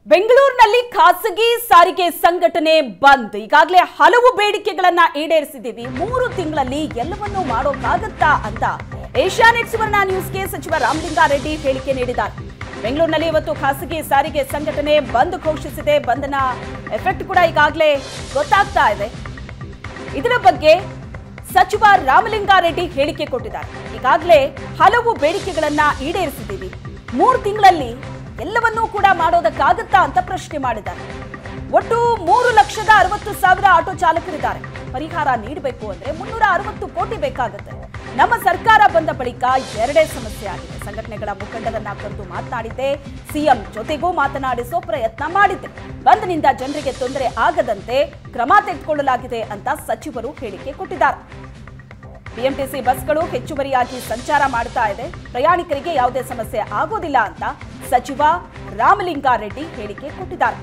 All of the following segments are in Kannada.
ಬೆಂಗಳೂರಿನಲ್ಲಿ ಖಾಸಗಿ ಸಾರಿಗೆ ಸಂಘಟನೆ ಬಂದ್ ಈಗಾಗಲೇ ಹಲವು ಬೇಡಿಕೆಗಳನ್ನ ಈಡೇರಿಸಿದ್ದೀವಿ ಮೂರು ತಿಂಗಳಲ್ಲಿ ಎಲ್ಲವನ್ನೂ ಮಾಡೋಕ್ಕಾಗತ್ತಾ ಅಂತ ಏಷ್ಯಾನೆಟ್ ಸುವರ್ಣ ನ್ಯೂಸ್ಗೆ ಸಚಿವ ರಾಮಲಿಂಗಾರೆಡ್ಡಿ ಹೇಳಿಕೆ ನೀಡಿದ್ದಾರೆ ಬೆಂಗಳೂರಿನಲ್ಲಿ ಇವತ್ತು ಖಾಸಗಿ ಸಾರಿಗೆ ಸಂಘಟನೆ ಬಂದ್ ಘೋಷಿಸಿದೆ ಬಂದ್ನ ಎಫೆಕ್ಟ್ ಕೂಡ ಈಗಾಗಲೇ ಗೊತ್ತಾಗ್ತಾ ಇದೆ ಇದರ ಬಗ್ಗೆ ಸಚಿವ ರಾಮಲಿಂಗಾರೆಡ್ಡಿ ಹೇಳಿಕೆ ಕೊಟ್ಟಿದ್ದಾರೆ ಈಗಾಗಲೇ ಹಲವು ಬೇಡಿಕೆಗಳನ್ನ ಈಡೇರಿಸಿದ್ದೀವಿ ಮೂರು ತಿಂಗಳಲ್ಲಿ ಎಲ್ಲವನ್ನೂ ಕೂಡ ಮಾಡೋದಕ್ಕಾಗತ್ತಾ ಅಂತ ಪ್ರಶ್ನೆ ಮಾಡಿದ್ದಾರೆ ಒಟ್ಟು ಮೂರು ಲಕ್ಷದ ಅರವತ್ತು ಸಾವಿರ ಆಟೋ ಚಾಲಕರಿದ್ದಾರೆ ಪರಿಹಾರ ನೀಡಬೇಕು ಅಂದ್ರೆ ಮುನ್ನೂರ ಅರವತ್ತು ಕೋಟಿ ಬೇಕಾಗುತ್ತೆ ನಮ್ಮ ಸರ್ಕಾರ ಬಂದ ಬಳಿಕ ಎರಡೇ ಸಮಸ್ಯೆ ಆಗಿದೆ ಸಂಘಟನೆಗಳ ಮುಖಂಡರನ್ನ ಕರೆದು ಮಾತನಾಡಿದ್ದೆ ಸಿಎಂ ಜೊತೆಗೂ ಮಾತನಾಡಿಸೋ ಪ್ರಯತ್ನ ಮಾಡಿದ್ದೆ ಬಂದ್ನಿಂದ ಜನರಿಗೆ ತೊಂದರೆ ಆಗದಂತೆ ಕ್ರಮ ತೆಗೆದುಕೊಳ್ಳಲಾಗಿದೆ ಅಂತ ಸಚಿವರು ಹೇಳಿಕೆ ಕೊಟ್ಟಿದ್ದಾರೆ ಬಿಎಂಟಿಸಿ ಬಸ್ಗಳು ಹೆಚ್ಚುವರಿಯಾಗಿ ಸಂಚಾರ ಮಾಡ್ತಾ ಇದೆ ಪ್ರಯಾಣಿಕರಿಗೆ ಯಾವುದೇ ಸಮಸ್ಯೆ ಆಗೋದಿಲ್ಲ ಅಂತ ಸಚಿವ ರಾಮಲಿಂಗಾರೆಡ್ಡಿ ಹೇಳಿಕೆ ಕೊಟ್ಟಿದ್ದಾರೆ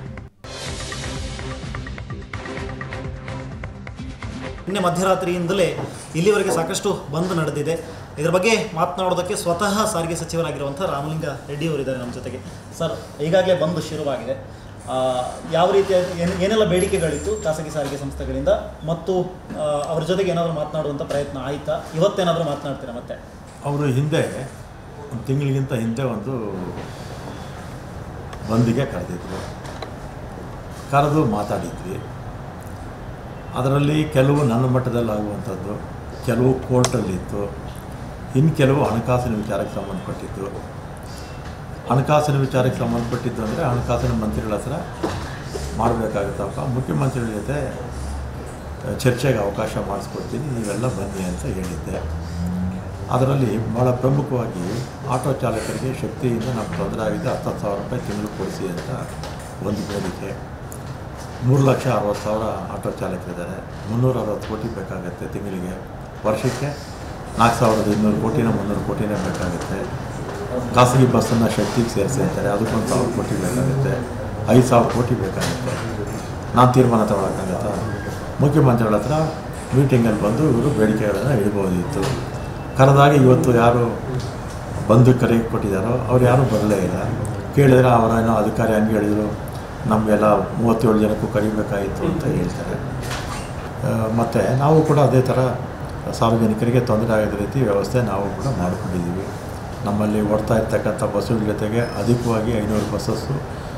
ನಿನ್ನೆ ಮಧ್ಯರಾತ್ರಿಯಿಂದಲೇ ಇಲ್ಲಿವರೆಗೆ ಸಾಕಷ್ಟು ಬಂದ್ ನಡೆದಿದೆ ಇದರ ಬಗ್ಗೆ ಮಾತನಾಡೋದಕ್ಕೆ ಸ್ವತಃ ಸಾರಿಗೆ ಸಚಿವರಾಗಿರುವಂಥ ರಾಮಲಿಂಗ ರೆಡ್ಡಿ ಅವರಿದ್ದಾರೆ ನಮ್ಮ ಜೊತೆಗೆ ಸರ್ ಈಗಾಗಲೇ ಬಂದು ಶುರುವಾಗಿದೆ ಆ, ಯಾವ ರೀತಿಯ ಏನ್ ಏನೆಲ್ಲ ಬೇಡಿಕೆಗಳಿತ್ತು ಖಾಸಗಿ ಸಾರಿಗೆ ಸಂಸ್ಥೆಗಳಿಂದ ಮತ್ತು ಆ, ಅವ್ರ ಜೊತೆಗೆ ಏನಾದರೂ ಮಾತನಾಡುವಂಥ ಪ್ರಯತ್ನ ಆಯಿತಾ ಇವತ್ತೇನಾದರೂ ಮಾತನಾಡ್ತೀರಾ ಮತ್ತೆ ಅವರು ಹಿಂದೆ ಒಂದು ತಿಂಗಳಿಗಿಂತ ಹಿಂದೆ ಒಂದು ಬಂದಿಗೆ ಕರೆದಿದ್ರು ಕರೆದು ಮಾತಾಡಿದ್ವಿ ಅದರಲ್ಲಿ ಕೆಲವು ನನ್ನ ಮಟ್ಟದಲ್ಲಿ ಆಗುವಂಥದ್ದು ಕೆಲವು ಕೋರ್ಟಲ್ಲಿತ್ತು ಇನ್ನು ಕೆಲವು ಹಣಕಾಸಿನ ವಿಚಾರಕ್ಕೆ ಸಂಬಂಧಪಟ್ಟಿದ್ದು ಹಣಕಾಸಿನ ವಿಚಾರಕ್ಕೆ ಸಂಬಂಧಪಟ್ಟಿದ್ದು ಅಂದರೆ ಹಣಕಾಸಿನ ಮಂತ್ರಿಗಳ ಹತ್ರ ಮಾಡಬೇಕಾಗುತ್ತಪ್ಪ ಮುಖ್ಯಮಂತ್ರಿಗಳ ಜೊತೆ ಚರ್ಚೆಗೆ ಅವಕಾಶ ಮಾಡಿಸ್ಕೊಡ್ತೀನಿ ನೀವೆಲ್ಲ ಬನ್ನಿ ಅಂತ ಹೇಳಿದ್ದೆ ಅದರಲ್ಲಿ ಭಾಳ ಪ್ರಮುಖವಾಗಿ ಆಟೋ ಚಾಲಕರಿಗೆ ಶಕ್ತಿಯಿಂದ ನಮ್ಗೆ ತೊಂದರೆ ಆಗಿದೆ ಹತ್ತತ್ತು ಸಾವಿರ ರೂಪಾಯಿ ತಿಂಗಳು ಕೊಡಿಸಿ ಅಂತ ಒಂದು ಬೇಡಿಕೆ ಮೂರು ಲಕ್ಷ ಅರವತ್ತು ಸಾವಿರ ಆಟೋ ಚಾಲಕರಿದ್ದಾರೆ ಮುನ್ನೂರ ಅರವತ್ತು ಕೋಟಿ ಬೇಕಾಗುತ್ತೆ ತಿಂಗಳಿಗೆ ವರ್ಷಕ್ಕೆ ನಾಲ್ಕು ಸಾವಿರದ ಇನ್ನೂರು ಕೋಟಿನ ಮುನ್ನೂರು ಕೋಟಿನೇ ಬೇಕಾಗುತ್ತೆ ಖಾಸಗಿ ಬಸ್ಸನ್ನು ಶಕ್ತಿಗೆ ಸೇರಿಸಿ ಅಂತಾರೆ ಅದಕ್ಕೊಂದು ಸಾವಿರ ಕೋಟಿ ಬೇಕಾಗುತ್ತೆ ಐದು ಸಾವಿರ ಕೋಟಿ ಬೇಕಾಗುತ್ತೆ ನಾನು ತೀರ್ಮಾನ ತಗೊಳಕ್ಕಾಗತ್ತಾ ಮುಖ್ಯಮಂತ್ರಿಗಳ ಹತ್ರ ಮೀಟಿಂಗಲ್ಲಿ ಬಂದು ಇವರು ಬೇಡಿಕೆಗಳನ್ನು ಇಡ್ಬೋದಿತ್ತು ಕರೆದಾಗ ಇವತ್ತು ಯಾರು ಬಂದು ಕರೆ ಕೊಟ್ಟಿದ್ದಾರೋ ಅವ್ರು ಯಾರೂ ಬರಲೇ ಇಲ್ಲ ಕೇಳಿದ್ರೆ ಅವರೇನೋ ಅಧಿಕಾರಿ ಹಂಗೆ ಹೇಳಿದರು ನಮಗೆಲ್ಲ ಮೂವತ್ತೇಳು ಜನಕ್ಕೂ ಕರಿಬೇಕಾಯಿತು ಅಂತ ಹೇಳ್ತಾರೆ ಮತ್ತು ನಾವು ಕೂಡ ಅದೇ ಥರ ಸಾರ್ವಜನಿಕರಿಗೆ ತೊಂದರೆ ಆಗದ ರೀತಿ ವ್ಯವಸ್ಥೆ ನಾವು ಕೂಡ ಮಾಡಿಕೊಂಡಿದ್ದೀವಿ ನಮ್ಮಲ್ಲಿ ಓಡ್ತಾ ಇರ್ತಕ್ಕಂಥ ಬಸ್ಸುಗಳ ಜೊತೆಗೆ ಅಧಿಕವಾಗಿ ಐನೂರು ಬಸ್ಸಸ್ಸು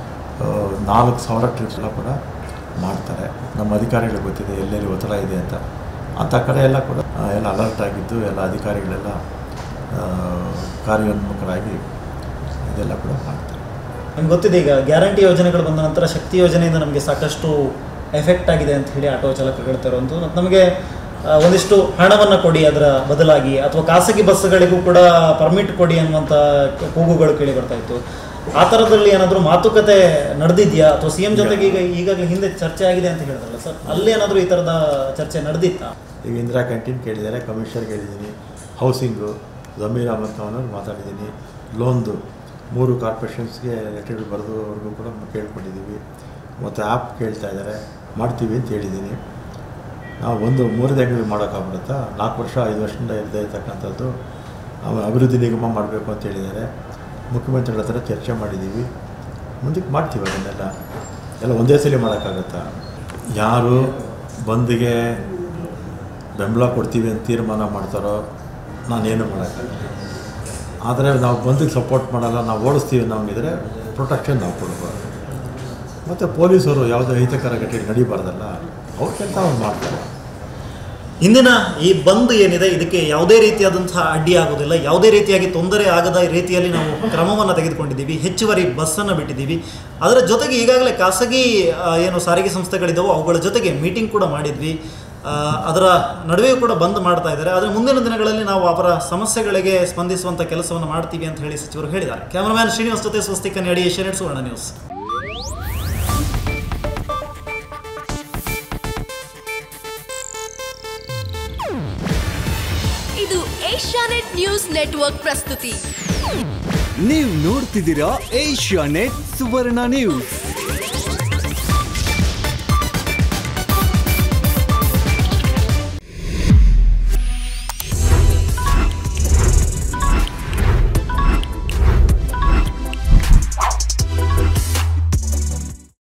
ನಾಲ್ಕು ಸಾವಿರ ಟ್ರಿಪ್ಸ್ನ ಕೂಡ ಮಾಡ್ತಾರೆ ನಮ್ಮ ಅಧಿಕಾರಿಗಳಿಗೆ ಗೊತ್ತಿದೆ ಎಲ್ಲೆಲ್ಲಿ ಒತ್ತಡ ಇದೆ ಅಂತ ಅಂಥ ಕಡೆ ಎಲ್ಲ ಕೂಡ ಆ, ಎಲ್ಲ ಅಲರ್ಟ್ ಆಗಿದ್ದು ಎಲ್ಲ ಅಧಿಕಾರಿಗಳೆಲ್ಲ ಆ, ಕಾರ್ಯೋನ್ಮುಖರಾಗಿ ಇದೆಲ್ಲ ಕೂಡ ಮಾಡ್ತಾರೆ ನಮ್ಗೆ ಗೊತ್ತಿದೆ ಈಗ ಗ್ಯಾರಂಟಿ ಯೋಜನೆಗಳು ಬಂದ ನಂತರ ಶಕ್ತಿ ಯೋಜನೆಯಿಂದ ನಮಗೆ ಸಾಕಷ್ಟು ಎಫೆಕ್ಟ್ ಆಗಿದೆ ಅಂತ ಹೇಳಿ ಆಟೋ ಚಾಲಕರು ಹೇಳ್ತಾರೆ ಒಂದು ಮತ್ತು ನಮಗೆ ಆ, ಒಂದಿಷ್ಟು ಹಣವನ್ನು ಕೊಡಿ ಅದರ ಬದಲಾಗಿ ಅಥವಾ ಖಾಸಗಿ ಬಸ್ಗಳಿಗೂ ಕೂಡ ಪರ್ಮಿಟ್ ಕೊಡಿ ಅನ್ನುವಂಥ ಕೂಗುಗಳು ಕೇಳಿ ಬರ್ತಾ ಇತ್ತು ಆ ಥರದಲ್ಲಿ ಏನಾದರೂ ಮಾತುಕತೆ ನಡೆದಿದೆಯಾ ಅಥವಾ ಸಿ ಎಂ ಜೊತೆಗೆ ಈಗ ಈಗಾಗಲೇ ಹಿಂದೆ ಚರ್ಚೆ ಆಗಿದೆ ಅಂತ ಹೇಳಿದ್ರಲ್ಲ ಸರ್ ಅಲ್ಲಿ ಏನಾದರೂ ಈ ಥರದ ಚರ್ಚೆ ನಡೆದಿತ್ತಾ ಈಗ ಇಂದಿರಾ ಕ್ಯಾಂಟೀನ್ ಕೇಳಿದ್ದಾರೆ ಕಮಿಷನರ್ ಕೇಳಿದ್ದೀನಿ ಹೌಸಿಂಗು ಜಮೀರ್ ಅಹಮದ್ ಖಾನವ್ರು ಮಾತಾಡಿದ್ದೀನಿ ಲೋನ್ದು ಮೂರು ಕಾರ್ಪೊರೇಷನ್ಸ್ಗೆ ಲೆಟರ್ ಬರೆದು ಅವ್ರಿಗೂ ಕೂಡ ಕೇಳ್ಕೊಂಡಿದ್ದೀವಿ ಮತ್ತು ಆ್ಯಪ್ ಕೇಳ್ತಾ ಇದ್ದಾರೆ ಮಾಡ್ತೀವಿ ಅಂತ ಹೇಳಿದ್ದೀನಿ ನಾವು ಒಂದು ಮೂರು ತಿಂಗಳು ಮಾಡೋಕ್ಕಾಗ್ಬಿಡುತ್ತಾ ನಾಲ್ಕು ವರ್ಷ ಐದು ವರ್ಷದಿಂದ ಇರದೇ ಇರ್ತಕ್ಕಂಥದ್ದು ಅವ- ಅಭಿವೃದ್ಧಿ ನಿಗಮ ಮಾಡಬೇಕು ಅಂತ ಹೇಳಿದ್ದಾರೆ ಮುಖ್ಯಮಂತ್ರಿಗಳ ಹತ್ರ ಚರ್ಚೆ ಮಾಡಿದ್ದೀವಿ ಮುಂದಕ್ಕೆ ಮಾಡ್ತೀವಿ ಅದನ್ನೆಲ್ಲ ಎಲ್ಲ ಒಂದೇ ಸಲ ಮಾಡೋಕ್ಕಾಗತ್ತಾ ಯಾರು ಬಂದಿಗೆ ಬೆಂಬಲ ಕೊಡ್ತೀವಿ ಅಂತ ತೀರ್ಮಾನ ಮಾಡ್ತಾರೋ ನಾನೇನು ಮಾಡೋಕ್ಕಾಗಲ್ಲ ಆದರೆ ನಾವು ಬಂದಿಗೆ ಸಪೋರ್ಟ್ ಮಾಡಲ್ಲ ನಾವು ಓಡಿಸ್ತೀವಿ ನಮಗಿದ್ರೆ ಪ್ರೊಟೆಕ್ಷನ್ ನಾವು ಕೊಡ್ಬಾರ್ದು ಮತ್ತು ಪೊಲೀಸರು ಯಾವುದೇ ಅಹಿತಕರ ಘಟನೆ ನಡೀಬಾರ್ದಲ್ಲ ಅವ್ರ ಕೆಲಸ ಅವ್ರು ಮಾಡ್ತಾರೆ ಇಂದಿನ ಈ ಬಂದ್ ಏನಿದೆ ಇದಕ್ಕೆ ಯಾವುದೇ ರೀತಿಯಾದಂತಹ ಅಡ್ಡಿ ಆಗೋದಿಲ್ಲ ಯಾವುದೇ ರೀತಿಯಾಗಿ ತೊಂದರೆ ಆಗದ ರೀತಿಯಲ್ಲಿ ನಾವು ಕ್ರಮವನ್ನು ತೆಗೆದುಕೊಂಡಿದ್ದೀವಿ ಹೆಚ್ಚುವರಿ ಬಸ್ಸನ್ನು ಬಿಟ್ಟಿದ್ದೀವಿ ಅದರ ಜೊತೆಗೆ ಈಗಾಗಲೇ ಖಾಸಗಿ ಆ, ಏನು ಸಾರಿಗೆ ಸಂಸ್ಥೆಗಳಿದ್ದಾವೋ ಅವುಗಳ ಜೊತೆಗೆ ಮೀಟಿಂಗ್ ಕೂಡ ಮಾಡಿದ್ವಿ ಆ, ಅದರ ನಡುವೆಯೂ ಕೂಡ ಬಂದ್ ಮಾಡ್ತಾ ಇದ್ದಾರೆ ಆದರೆ ಮುಂದಿನ ದಿನಗಳಲ್ಲಿ ನಾವು ಅವರ ಸಮಸ್ಯೆಗಳಿಗೆ ಸ್ಪಂದಿಸುವಂಥ ಕೆಲಸವನ್ನು ಮಾಡ್ತೀವಿ ಅಂತ ಹೇಳಿ ಸಚಿವರು ಹೇಳಿದ್ದಾರೆ ಕ್ಯಾಮರಾಮ್ಯಾನ್ ಶ್ರೀನಿವಾಸ್ ಜೊತೆ ಸ್ವಸ್ತಿಕ ನೇಡಿ ಏಷ್ಯಾನೆಟ್ ಸುವರ್ಣ ನ್ಯೂಸ್ ಇದು ಏಷ್ಯಾನೆಟ್ ನ್ಯೂಸ್ ನೆಟ್ವರ್ಕ್ ಪ್ರಸ್ತುತಿ ನೀವು ನೋಡ್ತಿದ್ದೀರಾ ಏಷ್ಯಾ ನೆಟ್ ಸುವರ್ಣ ನ್ಯೂಸ್